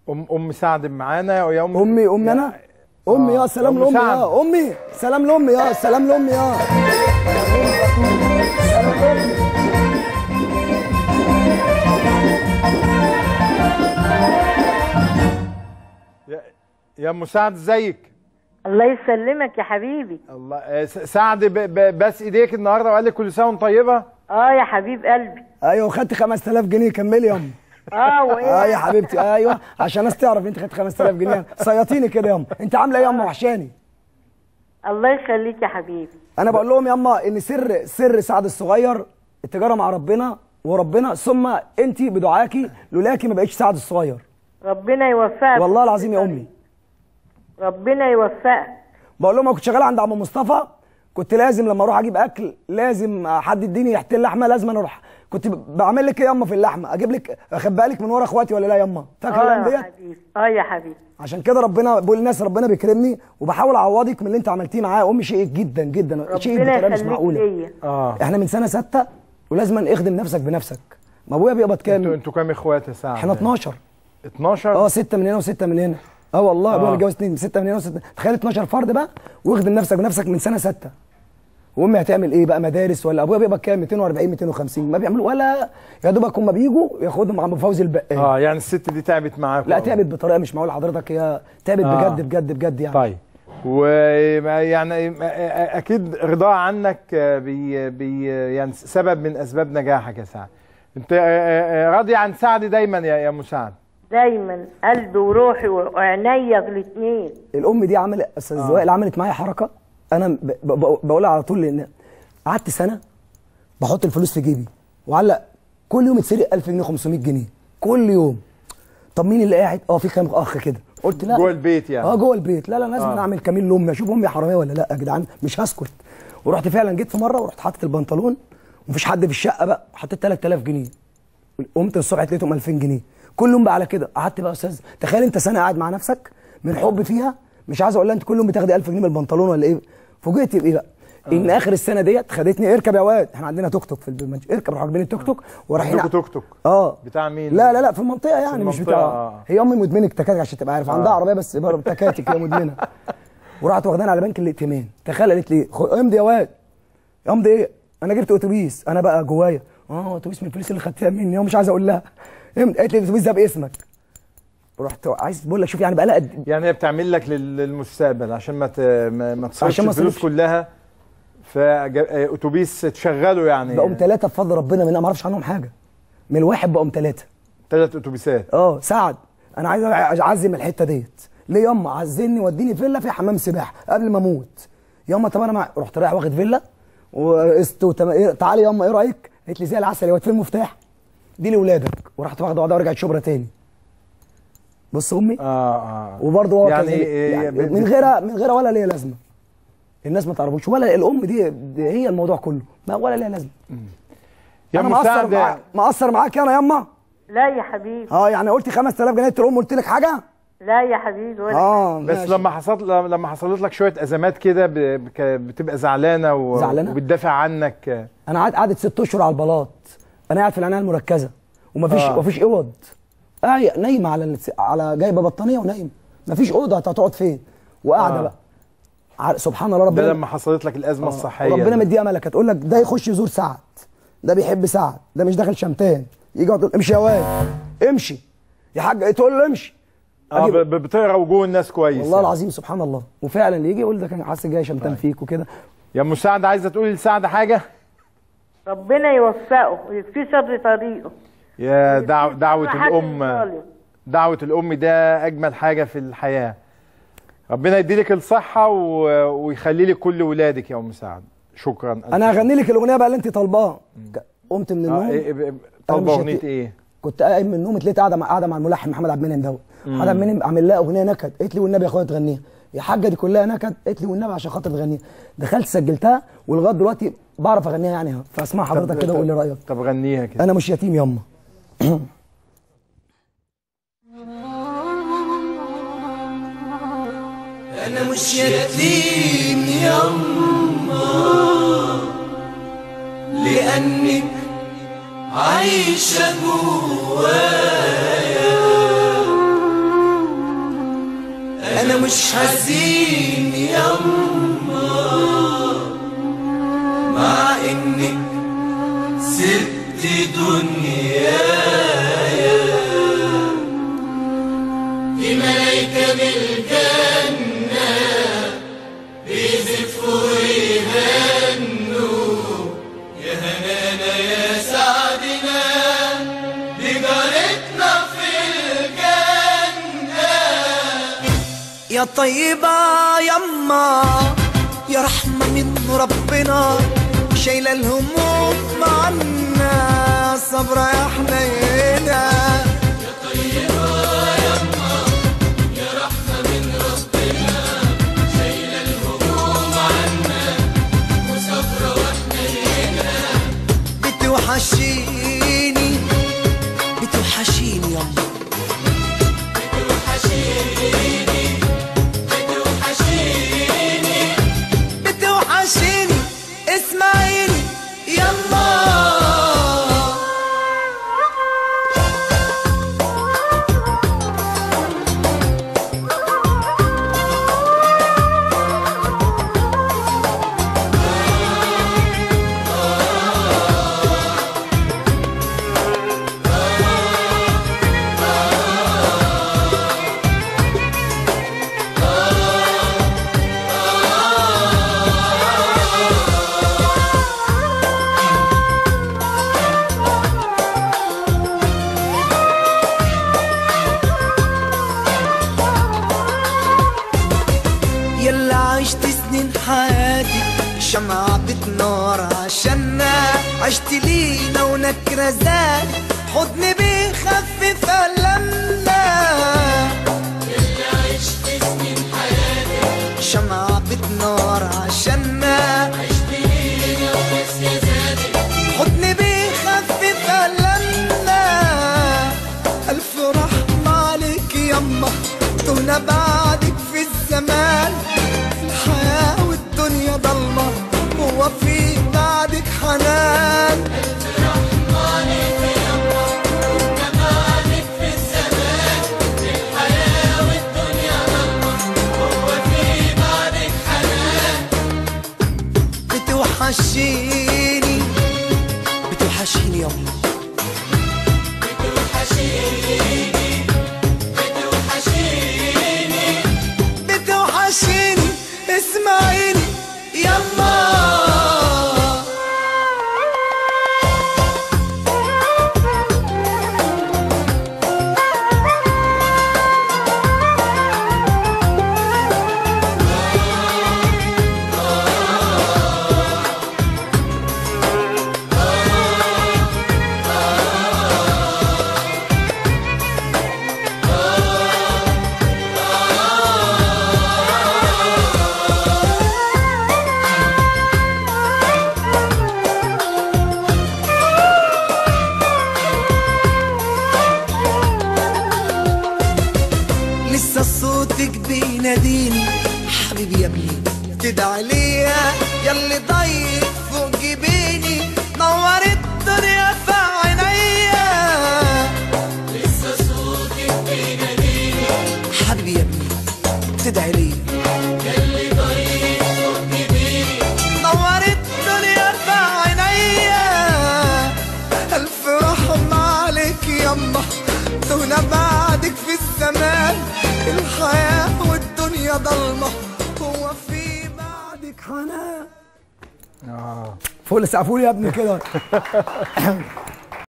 ام ام سعد معانا يا ام امي امي انا امي يا سلام أم لامي سعد. يا امي سلام لامي يا سلام لامي يا يا- يا ام سعد ازيك الله يسلمك يا حبيبي الله آه، س- سعد ب- ب- بس ايديك النهارده وقال لك كل سنه وانت طيبه اه يا حبيب قلبي ايوه خدت 5000 جنيه كملي يا امي اه وايه اه يا حبيبتي ايوه عشان الناس تعرف انت خدت 5000 جنيه صيطيني كده يا امي انت عامله ايه يا امي وحشاني الله يخليك يا حبيبي انا بقول لهم يا اما ان سر سر سعد الصغير التجاره مع ربنا وربنا ثم انت بدعاكي لولاكي ما بقتش سعد الصغير ربنا يوفقك والله العظيم يا امي ربنا يوفقك بقول لهم انا كنت شغال عند عم مصطفى كنت لازم لما اروح اجيب اكل لازم حد يديني ريحه اللحمه لازم أنا اروح كنت ب- بعمل لك ايه ياما في اللحمه اجيب لك اخبئ لك من ورا اخواتي ولا لا ياما فاكر اه الايام يا ديت حبيبي اه يا حبيبي عشان كده ربنا بقول للناس ربنا بيكرمني وبحاول اعوضك من اللي انت عملتيه معايا امي شيء جدا جدا شيء ربنا بطريقه مش يخليك معقوله ليا اه احنا من سنه سته ولازم اخدم نفسك بنفسك ما ابويا بيقبض انتوا كام انتوا كام اخوات يا سعد احنا 12 12 اه سته من هنا وسته من هنا اه والله ابويا آه. متجوز اتنين سته من هنا وسته تخيل 12 فرد بقى واخدم نفسك بنفسك من سنه سته وامي هتعمل ايه بقى مدارس ولا ابويا بيقبض كام 240 250 ما بيعملوا ولا يا دوبك هم بيجوا ياخدهم عم فوزي البقال اه يعني الست دي تعبت معاكم لا أوي. تعبت بطريقه مش معقول حضرتك هي تعبت آه. بجد بجد بجد يعني طيب ويعني اكيد رضاها عنك بي بي يعني سبب من اسباب نجاحك يا سعد انت راضي عن سعد دايما يا يا ام سعد دايما قلبي وروحي وعينيا الاثنين الام دي عملت استاذ آه. وائل عملت معايا حركه انا ب- ب- بقولها على طول لان قعدت سنه بحط الفلوس في جيبي وعلق كل يوم يتسرق 1000 جنيه 500 جنيه كل يوم طب مين اللي قاعد اه في كام اخ كده قلت لا جوه البيت يعني اه جوه البيت لا لا لازم آه. آه. اعمل كمين لامي اشوف امي حراميه ولا لا يا جدعان مش هسكت ورحت فعلا جيت في مره ورحت حاطط البنطلون ومفيش حد في الشقه بقى حطيت 3000 جنيه قمت الصبح لقيتهم 2000 جنيه كل يوم بقى على كده قعدت بقى يا استاذ تخيل انت سنه قاعد مع نفسك من حب فيها مش عايز اقول لها انت كل يوم بتاخدي 1000 جنيه من البنطلون ولا ايه فوجئت بايه بقى ان اخر السنه ديت خدتني اركب يا واد احنا عندنا توك توك في المنش اركب راح راكبين التوك توك ورايحين عندكم توك توك اه بتاع مين لا لا لا في المنطقه يعني مش المنطقة، بتاع آه. هي امي مدمنه تكاتك عشان تبقى عارف عندها عربيه بس بره تكاتك هي مدمنه ورحت واخداني على بنك الائتمان تخيل قالت لي خد- امضي يا واد امضي ايه انا جبت اتوبيس انا بقى جوايا اه اتوبيس من الفلوس اللي خدتها مني ومش عايز اقول لها امضي قالت لي الاتوبيس ده باسمك رحت عايز بقول لك شوف يعني بقى لها قد يعني هي بتعمل لك لل- للمستقبل عشان ما ت- ما ما تصرفش عشان ما الفلوس أصرفش. كلها فاتوبيس تشغله يعني بقوا ثلاثه بفضل ربنا من ما اعرفش عنهم حاجه من الواحد بقوا ثلاثه ثلاث اتوبيسات اه سعد انا عايز اعزم الحته ديت ليه ياما عزني وديني فيلا فيها حمام سباحه قبل ما اموت ياما طب انا مع... رحت رايح واخد فيلا وقست وتم... إيه... تعالي ياما ايه رايك قالت لي زي العسل يا واد فين المفتاح دي لاولادك ورحت واخده بعضها ورجعت شبرا تاني بص امي اه اه وبرضه هو يعني كذلك. إيه يعني بت- من غيرها من غيرها ولا ليها لازمه الناس ما تعرفوش ولا الام دي, دي هي الموضوع كله ما ولا ليها لازمه يا انا ام مقصر سعد مع... مقصر معاك انا ياما لا يا حبيبي اه يعني قلت 5000 جنيه الام قلت لك حاجه لا يا حبيبي ولا اه بس ماشي. لما حصلت لما حصلت لك شويه ازمات كده ب- بك- بتبقى زعلانه و... زعلانة؟ وبتدافع عنك انا قاعد قعدت ست اشهر على البلاط انا قاعد في العنايه المركزه ومفيش آه. آه. مفيش اوض قاعد نايمه على الس- على جايبه بطانيه ونايم مفيش اوضه هتقعد فين وقاعده آه. آه. بقى ع- سبحان الله ده ربنا لما حصلت لك الازمه الصحيه ربنا دي. مديها ملكه تقول لك ده يخش يزور سعد ده بيحب سعد ده مش داخل شمتان يجي يقعد يقول امشي يا واد امشي يا حاج تقول له امشي اه أجيب- ب- ب- بتقرا وجوه الناس كويس والله يعني. العظيم سبحان الله وفعلا اللي يجي يقول ده كان حاسس جاي شمتان فيك وكده يا ام سعد عايزه تقولي لسعد حاجه ربنا يوفقه ويكفيه شر طريقه يا دعو دعوه حد الام ظالم. دعوه الام ده اجمل حاجه في الحياه ربنا يديلك الصحه و... ويخلي لك كل ولادك يا ام سعد شكرا انا هغني لك الاغنيه بقى اللي انت طالباها قمت من النوم آه إيه- إيه- أنا طالبه مش اغنيه هت- ايه كنت قايم من النوم اتلقيت قاعده مع قاعده مع الملحن محمد عبد المنعم دوت محمد عبد المنعم عامل لها اغنيه نكد قالت لي والنبي يا اخويا تغنيها يا حاجه دي كلها نكد قالت لي والنبي عشان خاطر تغنيها دخلت سجلتها ولغايه دلوقتي بعرف اغنيها يعني اهو فاسمع حضرتك كده وقول لي رايك طب غنيها كده انا مش يتيم ياما أنا مش يتيم يما لأنك عايشة جوايا مش حزين يما مع انك سبت دنيايا في ملايكة بالجنة بيزفوا ويهنوا يا هنانا يا سعدنا بجارتنا في الجنة يا طيبة يما يا رحمة من ربنا شايلة الهموم عنا صبرا يا حنينة بتوحشيني بتوحشيني يما بتوحشيني اسمعيني يما يلا عشت سنين حياتي شمعة بتنار عشاننا عشت لينا ونكرة زاد حضن بيخفف ألمنا يلا عشت سنين حياتي شمعة بتنار عشاننا عشت لينا ونكرة زاد حضن بيخفف ألمنا ألف رحمة عليك يما تهنا بعدك في الزمان الحياة والدنيا ضلمة هو في بعدك حنان بتوحشيني بتوحشيني يما بتوحشيني اسمعيني يما لسه صوتك بيناديني حبيبي يا ابني تدعي ليا ياللي ضيق فوق جبيني نور الدنيا في عينيا لسه صوتك بيناديني حبيبي يا ابني تدعي ليا ياللي ضيق فوق جبيني نور الدنيا في عينيا ألف رحمة عليك يما دون بعدك في الزمان الحياة والدنيا ضلمة هو في بعدك حنان اه فوق سقفوا لي يا ابني كده